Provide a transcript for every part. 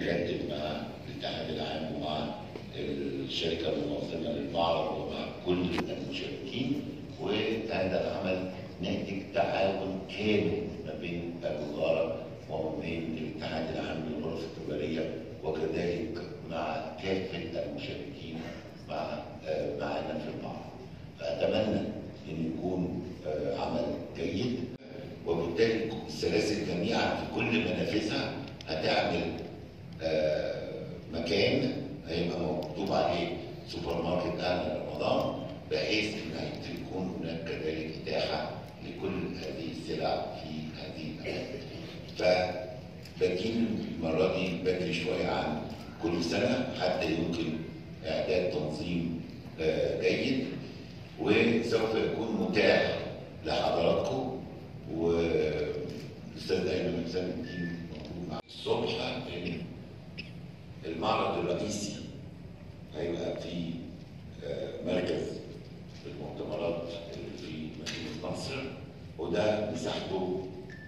بنكتب مع الاتحاد العام ومع الشركه المنظمه للمعرض ومع كل المشاركين وهذا العمل ناتج تعاون كامل ما بين الوزاره وما بين الاتحاد العام للغرف التجاريه وكذلك مع كافه المشاركين مع آه، معنا في المعرض. فاتمنى ان يكون آه، عمل جيد وبالتالي السلاسل جميعا في كل منافذها هتعمل آه، مكان هيبقى مكتوب عليه سوبر ماركت اهل رمضان بحيث ان تكون هناك كذلك اتاحه لكل هذه السلع في هذه الاماكن. فبجيب المره دي بدري شويه عن كل سنه حتى يمكن اعداد تنظيم آه، جيد وسوف يكون متاح لحضراتكم والاستاذ ايمن حسام الدين موجود معانا الصبح لأن المعرض الرئيسي هيبقى في آه، مركز المؤتمرات اللي في مدينه نصر وده مساحته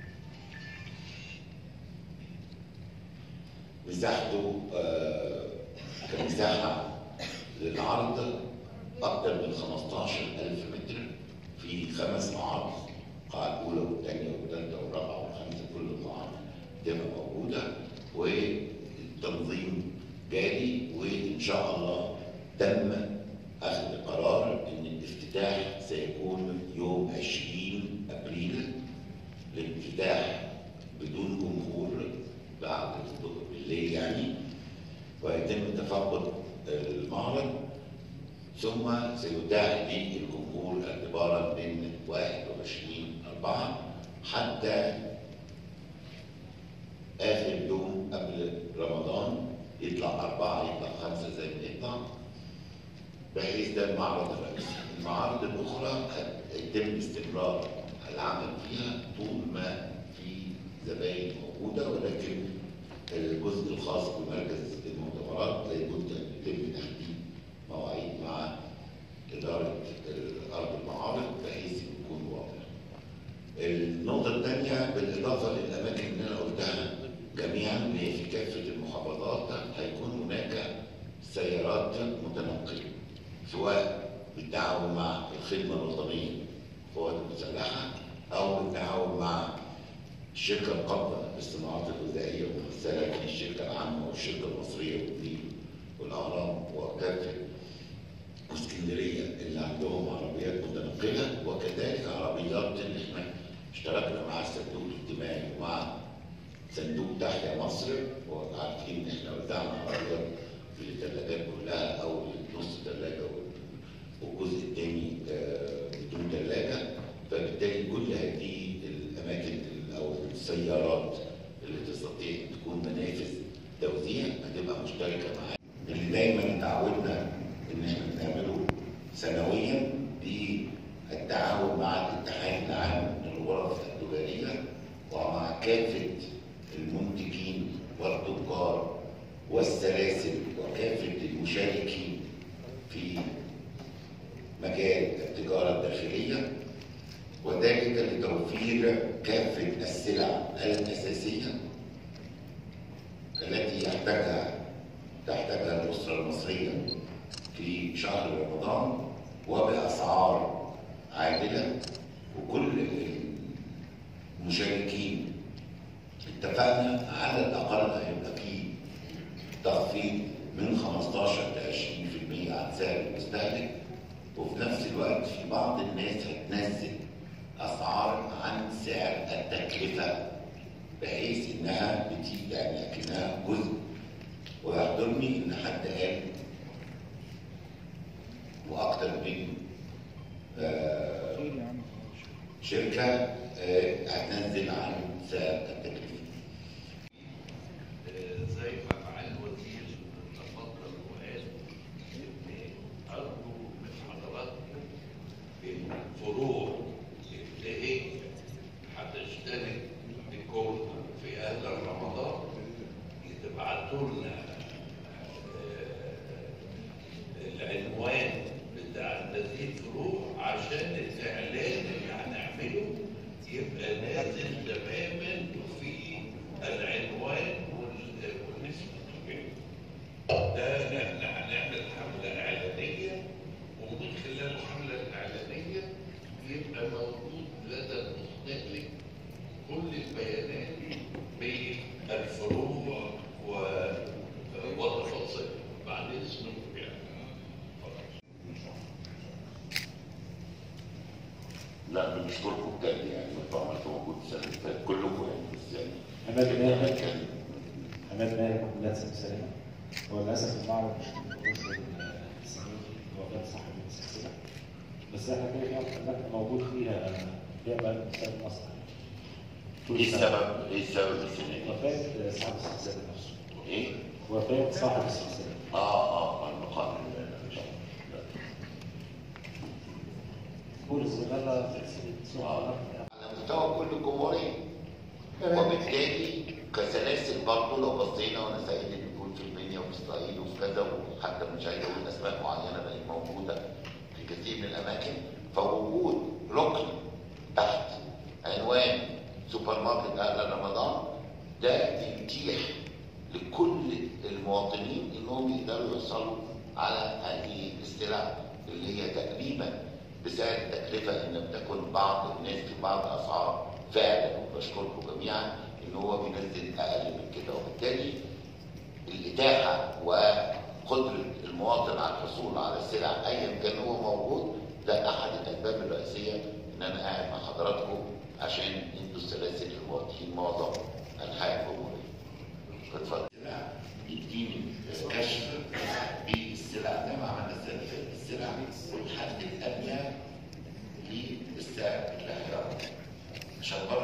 مساحته آه، كمساحه للعرض اكثر من 15000 متر في خمس قاعات القاعه الاولى والثانيه والثالثه والرابعه والخامسه كل القاعات تبقى موجوده والتنظيم جاري وان شاء الله تم اخذ قرار ان الافتتاح سيكون يوم 20 ابريل للافتتاح بدون جمهور بعد بالليل يعني ويتم تفقد المعرض ثم سيتاح للجمهور اعتبارا من 21 4 حتى اخر يوم قبل رمضان يطلع أربعة يطلع خمسة زي ما يطلع بحيث ده المعرض الرئيسي المعارض الأخرى هيتم استمرار العمل فيها طول ما في زباين موجودة ولكن الجزء الخاص بمركز المؤتمرات لابد أن يتم تحديد مواعيد مع إدارة أرض المعارض بحيث يكون واضح. النقطة الثانية بالإضافة للأماكن اللي أنا قلتها جميعا اللي هي في كافة المحافظات هيكون هناك سيارات متنقلة سواء بالتعاون مع الخدمة الوطنية القوات المسلحة أو بالتعاون مع الشركة القابضة للصناعات الغذائية الممثلة في الشركة العامة والشركة المصرية والنيل والأهرام وكافة واسكندرية اللي عندهم عربيات متنقلة وكذلك عربيات اللي احنا اشتركنا مع الصندوق الاجتماعي ومع صندوق تحيا مصر وعارفين ان احنا وزعنا عربيات في الثلاجات كلها او نص ثلاجه والجزء الثاني بدون ثلاجه فبالتالي كل هذه الاماكن او السيارات اللي تستطيع تكون منافذ توزيع هتبقى مشتركه معانا اللي دايما تعودنا ان احنا بنعمله سنويا بالتعاون مع الاتحاد العام للغرف التجاريه ومع كافه المنتجين والتجار والسلاسل وكافة المشاركين في مجال التجارة الداخلية وذلك لتوفير كافة السلع الأساسية التي يحتاجها تحتاجها الأسرة المصرية في شهر رمضان وبأسعار عادلة وكل المشاركين اتفقنا على الاقل هيبقى فيه تخفيض من 15 ل 20% عن سعر المستهلك وفي نفس الوقت في بعض الناس هتنزل اسعار عن سعر التكلفه بحيث انها بتيجي يعني اكنها جزء ويحضرني ان حد قال واكثر من آه شركه آه هتنزل عن سعر التكلفه زي ما فعل الوزير تفضل وقال ان ارجو من حضراتكم الفروع اللي هي هتشترك بكم في هذا رمضان تبعتوا لنا العنوان بتاع هذه الفروع عشان الاعلان اللي هنعمله يبقى نازل تماما في لا بنشكركم بجد يعني انتوا عملتوا مجهود السنه اللي فاتت كلكم يعني بس يعني عماد ماهر كان عماد ماهر محلات سلسلة هو للأسف المعرض مش مش السنين هو كان صاحب السلسلة بس احنا كده فيها محلات موجود فيها بيقبل مثال مصر ايه السبب؟ ايه السبب السنه دي؟ وفاة صاحب السلسلة نفسه ايه؟ وفاة صاحب السلسلة اه اه المقام بولس غلا سلسلة سوق على مستوى كل الجمهوريه وبالتالي كسلاسل برضه لو بصينا وانا سعيد ان يكون في المنيا وفي اسرائيل وفي كذا وحتى مش عايز اقول اسماء معينه بقت موجوده في كثير من الاماكن فوجود ركن تحت عنوان سوبر ماركت اهل رمضان ده يتيح لكل المواطنين انهم يقدروا يوصلوا على هذه السلع اللي هي تقريبا بسعر التكلفه ان لم تكن بعض الناس في بعض الاسعار فعلا وبشكركم جميعا ان هو بينزل اقل من كده وبالتالي الاتاحه وقدره المواطن على الحصول على السلع ايا كان هو موجود ده احد الاسباب الرئيسيه ان انا قاعد مع حضراتكم عشان انتوا السلاسل المواطنين معظم انحاء الجمهوريه. اتفضل. يديني كشف بالسلع زي ما عملنا السنه اللي فاتت السلع والحد الادنى للسعر اللي هيعرض عشان برضه